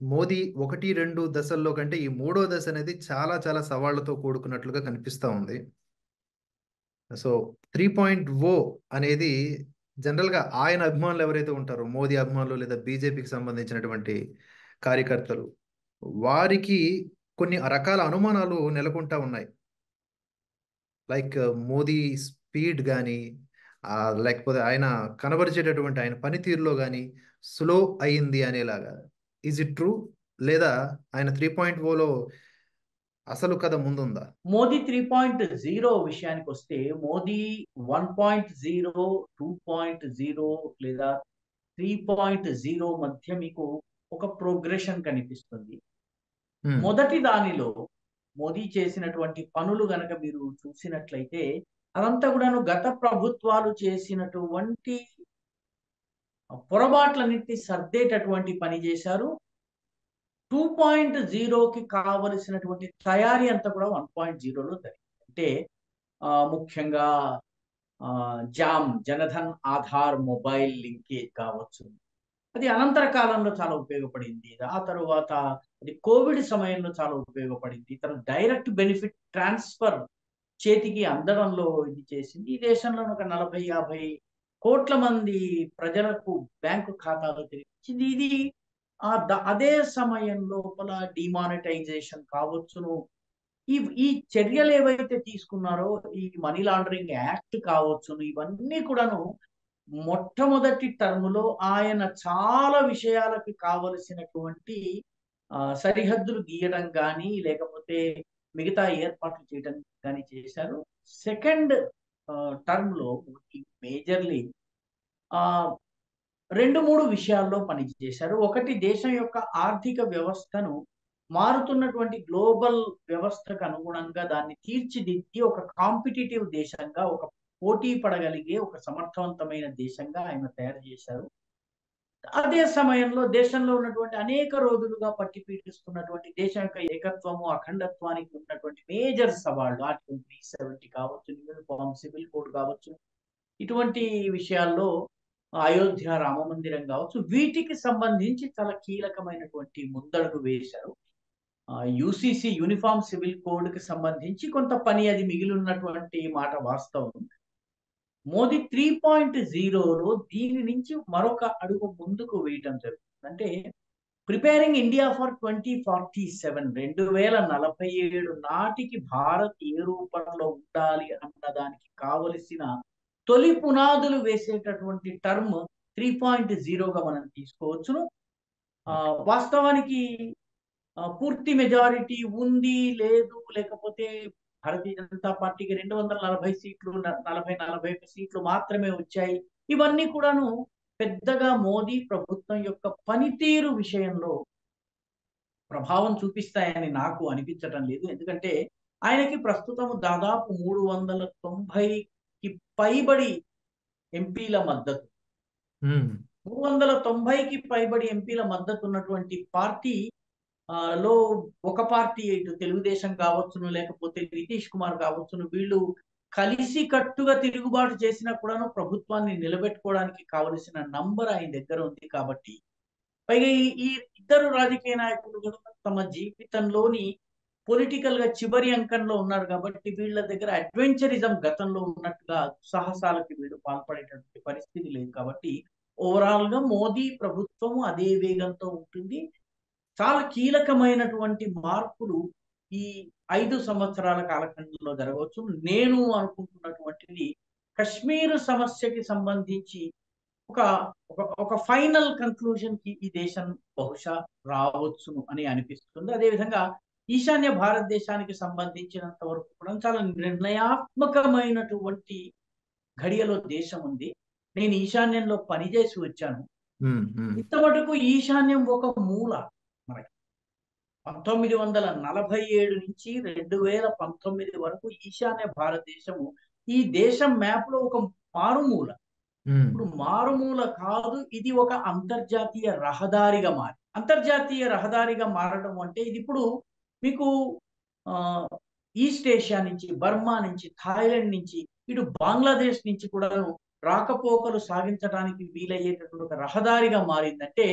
మోదీ ఒకటి రెండు దశల్లో కంటే ఈ మూడో దశ అనేది చాలా చాలా సవాళ్లతో కూడుకున్నట్లుగా కనిపిస్తూ ఉంది సో త్రీ పాయింట్ ఓ అనేది జనరల్గా ఆయన అభిమానులు ఎవరైతే ఉంటారో మోదీ అభిమానులు లేదా బీజేపీకి సంబంధించినటువంటి కార్యకర్తలు వారికి కొన్ని రకాల అనుమానాలు నెలకొంటా ఉన్నాయి లైక్ మోదీ స్పీడ్ కానీ లేకపోతే ఆయన కనబరిచేటటువంటి ఆయన పనితీరులో కానీ స్లో అయింది అనేలాగా ఈజ్ ఇట్ ట్రూ లేదా ఆయన త్రీ పాయింట్ ఓలో అసలు కథ ముందుందా మోదీ త్రీ పాయింట్ జీరో విషయానికి వస్తే Modi one point zero two point zero లేదా త్రీ పాయింట్ జీరో మధ్య మీకు ఒక ప్రోగ్రెషన్ కనిపిస్తుంది Hmm. మొదటి దానిలో మోదీ చేసినటువంటి పనులు గనక మీరు చూసినట్లయితే అదంతా కూడాను గత ప్రభుత్వాలు చేసినటువంటి పొరపాట్లన్నింటినీ సర్దేటటువంటి పని చేశారు టూ పాయింట్ జీరోకి కావలసినటువంటి తయారీ అంతా కూడా వన్ పాయింట్ జీరోలో జరిగింది అంటే ఆ, ముఖ్యంగా ఆ, JAM Jandhan Aadhaar mobile linkage కావచ్చు అది అనంతర కాలంలో చాలా ఉపయోగపడింది ఆ తరువాత అది కోవిడ్ సమయంలో చాలా ఉపయోగపడింది తర్వాత డైరెక్ట్ బెనిఫిట్ ట్రాన్స్ఫర్ చేతికి అందడంలో ఇది చేసింది ఈ దేశంలో ఒక నలభై యాభై కోట్ల మంది ప్రజలకు బ్యాంకు ఖాతాలు తెరిచింది ఇది ఆ ద- అదే సమయం లోపల డిమానిటైజేషన్ కావచ్చును ఈ ఈ చర్యలు ఏవైతే తీసుకున్నారో ఈ మనీ లాండరింగ్ యాక్ట్ కావచ్చును ఇవన్నీ కూడాను మొట్టమొదటి టర్ములో ఆయన చాలా విషయాలకి కావలసినటువంటి ఆ, సరిహద్దులు గీయడం కానీ లేకపోతే మిగతా ఏర్పాట్లు చేయడం కానీ చేశారు సెకండ్ టర్మ్ లో మేజర్లీ ఆ రెండు మూడు విషయాల్లో పనిచేశారు ఒకటి దేశం యొక్క ఆర్థిక వ్యవస్థను మారుతున్నటువంటి గ్లోబల్ వ్యవస్థకు అనుగుణంగా దాన్ని తీర్చిదిద్ది ఒక కాంపిటేటివ్ దేశంగా ఒక పోటీ పడగలిగే ఒక సమర్థవంతమైన దేశంగా ఆయన తయారు చేశారు అదే సమయంలో దేశంలో ఉన్నటువంటి అనేక రోజులుగా పట్టి పీడిస్తున్నటువంటి దేశం యొక్క ఏకత్వము అఖండత్వానికి ఉన్నటువంటి మేజర్ సవాళ్ళు ఆర్టికల్ త్రీ సెవెంటీ కావచ్చు యూనిఫామ్ సివిల్ కోడ్ కావచ్చు ఇటువంటి విషయాల్లో అయోధ్య రామ మందిరం కావచ్చు వీటికి సంబంధించి చాలా కీలకమైనటువంటి ముందడుగు వేశారు యూసిసి యూనిఫామ్ సివిల్ కోడ్ కి సంబంధించి కొంత పని అది మిగిలి ఉన్నటువంటి మాట వాస్తవం మోదీ త్రీ పాయింట్ జీరోలో దీని నుంచి మరొక అడుగు ముందుకు వేయటం జరుగుతుంది అంటే preparing India for twenty forty seven రెండు వేల నలభై ఏడు నాటికి భారత్ ఏ రూపంలో ఉండాలి అన్నదానికి కావలసిన తొలి పునాదులు వేసేటటువంటి టర్మ్ త్రీ పాయింట్ జీరోగా మనం తీసుకోవచ్చును ఆ, వాస్తవానికి ఆ, పూర్తి మెజారిటీ ఉంది లేదు లేకపోతే భారతీయ జనతా పార్టీకి రెండు వందల నలభై సీట్లు న- నలభై నలభై ఒక్క సీట్లు మాత్రమే వచ్చాయి ఇవన్నీ కూడాను పెద్దగా మోదీ ప్రభుత్వం యొక్క పనితీరు విషయంలో ప్రభావం చూపిస్తాయని నాకు అనిపించటం లేదు ఎందుకంటే ఆయనకి ప్రస్తుతం దాదాపు మూడు వందల తొంభైకి పైబడి ఎంపీల మద్దతు మ్మ్. మూడు వందల తొంభైకి పైబడి ఎంపీల మద్దతు ఉన్నటువంటి పార్టీ ఆ, లో ఒక పార్టీ ఇటు తెలుగుదేశం కావచ్చును లేకపోతే నితీష్ కుమార్ కావచ్చును వీళ్ళు కలిసి కట్టుగా తిరుగుబాటు చేసినా కూడాను ప్రభుత్వాన్ని నిలబెట్టుకోవడానికి కావలసిన నంబర్ ఆయన దగ్గర ఉంది కాబట్టి పైగా ఈ ఈ ఇద్దరు రాజకీయ నాయకులు కూడా తమ జీవితంలోని పొలిటికల్ గా చివరి అంకంలో ఉన్నారు కాబట్టి వీళ్ళ దగ్గర అడ్వెంచరిజం గతంలో ఉన్నట్టుగా సాహసాలకి వీళ్ళు పాల్పడేటటువంటి పరిస్థితి లేదు కాబట్టి ఓవరాల్ గా మోదీ ప్రభుత్వం అదే వేగంతో ఉంటుంది చాలా కీలకమైనటువంటి మార్పులు ఈ ఐదు సంవత్సరాల కాలఖండంలో జరగవచ్చు నేను అనుకుంటున్నటువంటిది కశ్మీర్ సమస్యకి సంబంధించి ఒక ఒక ఒక ఫైనల్ కన్క్లూజన్ కి ఈ దేశం బహుశా రావచ్చును అని అనిపిస్తుంది అదేవిధంగా ఈశాన్య భారతదేశానికి సంబంధించినంత వరకు కూడా చాలా నిర్ణయాత్మకమైనటువంటి ఘడియలో దేశం ఉంది నేను ఈశాన్యంలో పనిచేసి వచ్చాను మ్మ్. మ్మ్. ఇంతమటుకు ఈశాన్యం ఒక మూల మనకి పంతొమ్మిది వందల నలభై ఏడు నుంచి రెండు వేల పంతొమ్మిది వరకు ఈశాన్య భారతదేశము ఈ దేశం మ్యాప్ లో ఒక మారుమూల మ్మ్. ఇప్పుడు మారుమూల కాదు ఇది ఒక అంతర్జాతీయ రహదారిగా మారి అంతర్జాతీయ రహదారిగా మారడం అంటే ఇది ఇప్పుడు మీకు ఆ ఈస్ట్ ఏషియా నుంచి బర్మా నుంచి థాయిలాండ్ నుంచి ఇటు బంగ్లాదేశ్ నుంచి కూడా రాకపోకలు సాగించడానికి వీలయ్యేటటువంటి ఒక రహదారిగా మారిందంటే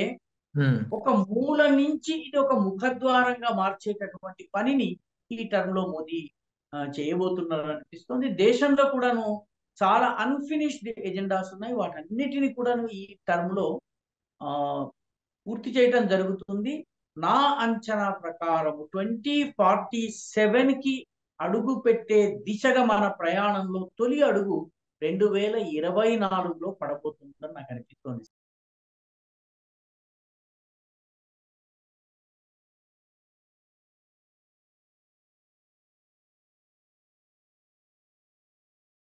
ఉమ్, ఒక మూల నుంచి ఇది ఒక ముఖద్వారంగా మార్చేటటువంటి పనిని ఈ టర్మ్ లో మోదీ ఆ, చేయబోతున్నారు అనిపిస్తుంది దేశంలో కూడాను చాలా అన్ఫినిష్డ్ ఎజెండాస్ ఉన్నాయి వాటన్నిటిని కూడాను ఈ టర్మ్ లో ఆ పూర్తి చేయటం జరుగుతుంది నా అంచనా ప్రకారం ట్వంటీ ఫార్టీ సెవెన్ కి అడుగు పెట్టే దిశగా మన ప్రయాణంలో తొలి అడుగు రెండు వేల ఇరవై నాలుగులో పడబోతుందని నాకు అనిపిస్తుంది